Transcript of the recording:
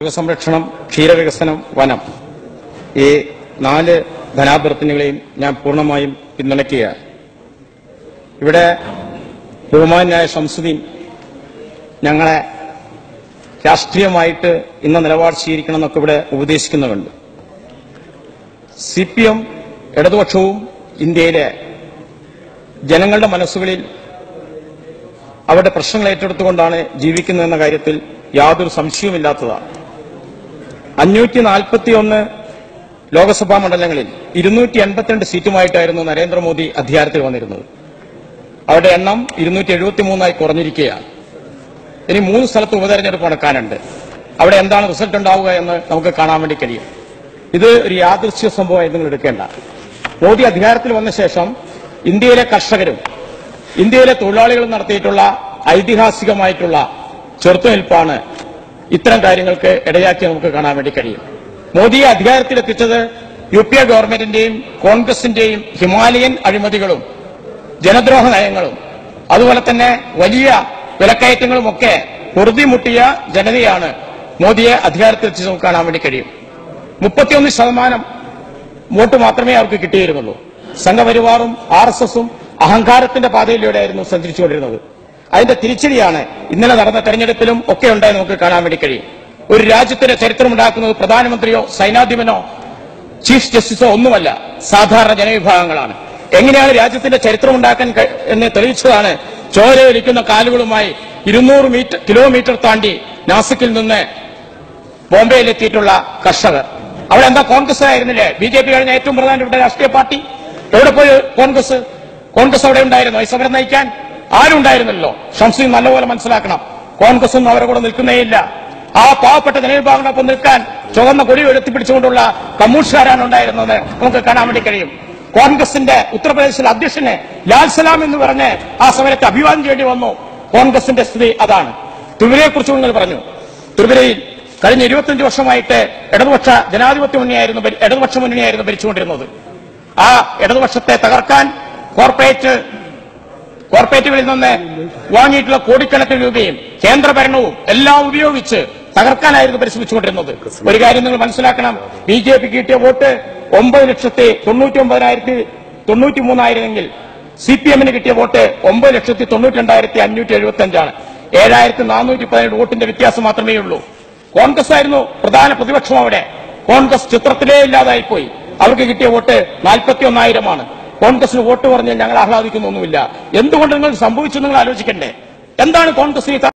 മൃഗസംരക്ഷണം ക്ഷീരവികസനം വനം ഈ നാല് ധനാഭ്യർത്ഥനകളെയും ഞാൻ പൂർണ്ണമായും പിന്തുണയ്ക്കുകയാണ് ഇവിടെ ബഹുമാനായ ശംസുദ്ദീൻ ഞങ്ങളെ രാഷ്ട്രീയമായിട്ട് ഇന്ന നിലപാട് സ്വീകരിക്കണം എന്നൊക്കെ ഇവിടെ ഉപദേശിക്കുന്നുണ്ട് സി പി എം ഇടതുപക്ഷവും ഇന്ത്യയിലെ ജനങ്ങളുടെ മനസ്സുകളിൽ അവരുടെ പ്രശ്നങ്ങൾ ഏറ്റെടുത്തുകൊണ്ടാണ് ജീവിക്കുന്നതെന്ന കാര്യത്തിൽ യാതൊരു സംശയവുമില്ലാത്തതാണ് അഞ്ഞൂറ്റി നാൽപ്പത്തി ഒന്ന് ലോക്സഭാ മണ്ഡലങ്ങളിൽ ഇരുന്നൂറ്റി എൺപത്തിരണ്ട് സീറ്റുമായിട്ടായിരുന്നു നരേന്ദ്രമോദി അധികാരത്തിൽ വന്നിരുന്നത് അവരുടെ എണ്ണം ഇരുന്നൂറ്റി എഴുപത്തി മൂന്നായി കുറഞ്ഞിരിക്കുകയാണ് ഇനി മൂന്ന് സ്ഥലത്ത് ഉപതെരഞ്ഞെടുപ്പ് നടക്കാനുണ്ട് അവിടെ എന്താണ് റിസൾട്ട് ഉണ്ടാവുക എന്ന് നമുക്ക് കാണാൻ വേണ്ടി കഴിയും ഇത് ഒരു യാദൃശ്യ സംഭവമായി നിങ്ങൾ എടുക്കേണ്ട മോദി അധികാരത്തിൽ വന്ന ശേഷം ഇന്ത്യയിലെ കർഷകരും ഇന്ത്യയിലെ തൊഴിലാളികളും നടത്തിയിട്ടുള്ള ഐതിഹാസികമായിട്ടുള്ള ചെറുത്തുനിൽപ്പാണ് ഇത്തരം കാര്യങ്ങൾക്ക് ഇടയാക്കി നമുക്ക് കാണാൻ വേണ്ടി കഴിയും മോദിയെ അധികാരത്തിലെത്തിച്ചത് യു പി എ ഗവൺമെന്റിന്റെയും കോൺഗ്രസിന്റെയും ഹിമാലയൻ അഴിമതികളും ജനദ്രോഹ നയങ്ങളും അതുപോലെ തന്നെ വലിയ വിലക്കയറ്റങ്ങളും ഒക്കെ പൊറുതിമുട്ടിയ ജനതയാണ് മോദിയെ അധികാരത്തിലെത്തിച്ച് നമുക്ക് കാണാൻ വേണ്ടി കഴിയും മുപ്പത്തിയൊന്ന് ശതമാനം വോട്ട് മാത്രമേ അവർക്ക് കിട്ടിയിരുന്നുള്ളൂ സംഘപരിവാറും ആർ എസ് എസും അഹങ്കാരത്തിന്റെ പാതയിലൂടെയായിരുന്നു സഞ്ചരിച്ചുകൊണ്ടിരുന്നത് അതിന്റെ തിരിച്ചടിയാണ് ഇന്നലെ നടന്ന തെരഞ്ഞെടുപ്പിലും ഒക്കെ ഉണ്ടായി നമുക്ക് കാണാൻ വേണ്ടി കഴിയും ഒരു രാജ്യത്തിന്റെ ചരിത്രമുണ്ടാക്കുന്നത് പ്രധാനമന്ത്രിയോ സൈനാധിപനോ ചീഫ് ജസ്റ്റിസോ ഒന്നുമല്ല സാധാരണ ജനവിഭാഗങ്ങളാണ് എങ്ങനെയാണ് രാജ്യത്തിന്റെ ചരിത്രം ഉണ്ടാക്കാൻ കഴി- എന്ന് തെളിയിച്ചതാണ് ചോരയൊലിക്കുന്ന കാലുകളുമായി ഇരുന്നൂറ് മീറ്റർ കിലോമീറ്റർ താണ്ടി നാസിക്കിൽ നിന്ന് ബോംബെയിലെത്തിയിട്ടുള്ള കർഷകർ അവിടെ എന്താ കോൺഗ്രസ് ആയിരുന്നില്ലേ ബി ജെ പി കഴിഞ്ഞ ഏറ്റവും പ്രധാനപ്പെട്ട രാഷ്ട്രീയ പാർട്ടി എവിടെ പോയി കോൺഗ്രസ് കോൺഗ്രസ് അവിടെ ഉണ്ടായിരുന്നു ഈ സമരം നയിക്കാൻ ആരും ഉണ്ടായിരുന്നല്ലോ ഷംസീൻ നല്ലപോലെ മനസ്സിലാക്കണം കോൺഗ്രസ് ഒന്നും അവരെ കൂടെ നിൽക്കുന്നേയില്ല ആ പാവപ്പെട്ട ജനവിഭാഗങ്ങളൊപ്പം നിൽക്കാൻ ചുവന്ന കൊടി ഉയർത്തിപ്പിടിച്ചുകൊണ്ടുള്ള കമ്മ്യൂണിസ്റ്റുകാരാണ് ഉണ്ടായിരുന്നത് നമുക്ക് കാണാൻ വേണ്ടി കഴിയും കോൺഗ്രസിന്റെ ഉത്തർപ്രദേശിലെ അധ്യക്ഷനെ ലാൽ സലാം എന്ന് പറഞ്ഞ് ആ സമരത്തെ അഭിവാദ്യം ചെയ്യേണ്ടി വന്നു കോൺഗ്രസിന്റെ സ്ഥിതി അതാണ് ത്രിപുരയെ കുറിച്ച് നിങ്ങൾ പറഞ്ഞു ത്രിപുരയിൽ കഴിഞ്ഞ ഇരുപത്തിയഞ്ച് വർഷമായിട്ട് ഇടതുപക്ഷ ജനാധിപത്യ മുന്നണിയായിരുന്നു ഭരി- ഇടതുപക്ഷ മുന്നണിയായിരുന്നു ഭരിച്ചുകൊണ്ടിരുന്നത് ആ ഇടതുപക്ഷത്തെ തകർക്കാൻ കോർപ്പറേറ്റ് കോർപ്പറേറ്റുകളിൽ നിന്ന് വാങ്ങിയിട്ടുള്ള കോടിക്കണക്കിന് രൂപയും കേന്ദ്രഭരണവും എല്ലാം ഉപയോഗിച്ച് തകർക്കാനായിരുന്നു പരിശ്രമിച്ചുകൊണ്ടിരുന്നത് ഒരു കാര്യം നിങ്ങൾ മനസ്സിലാക്കണം ബി ജെ പിക്ക് കിട്ടിയ വോട്ട് ഒമ്പത് ലക്ഷത്തി തൊണ്ണൂറ്റി ഒമ്പതിനായിരത്തി തൊണ്ണൂറ്റി മൂന്നായിരമെങ്കിൽ സി പി എമ്മിന് കിട്ടിയ വോട്ട് ഒമ്പത് ലക്ഷത്തി തൊണ്ണൂറ്റി രണ്ടായിരത്തി അഞ്ഞൂറ്റി എഴുപത്തി അഞ്ചാണ് ഏഴായിരത്തി നാനൂറ്റി പതിനേഴ് വോട്ടിന്റെ വ്യത്യാസം മാത്രമേ ഉള്ളൂ കോൺഗ്രസ് ആയിരുന്നു പ്രധാന പ്രതിപക്ഷം അവിടെ കോൺഗ്രസ് ചിത്രത്തിലേ ഇല്ലാതായിപ്പോയി അവർക്ക് കിട്ടിയ വോട്ട് നാൽപ്പത്തി ഒന്നായിരമാണ് കോൺഗ്രസിന് വോട്ട് പറഞ്ഞാൽ ഞങ്ങൾ ആഹ്ലാദിക്കുന്നൊന്നുമില്ല എന്തുകൊണ്ട് നിങ്ങൾ സംഭവിച്ചു നിങ്ങൾ ആലോചിക്കണ്ടേ എന്താണ് കോൺഗ്രസ് ഈ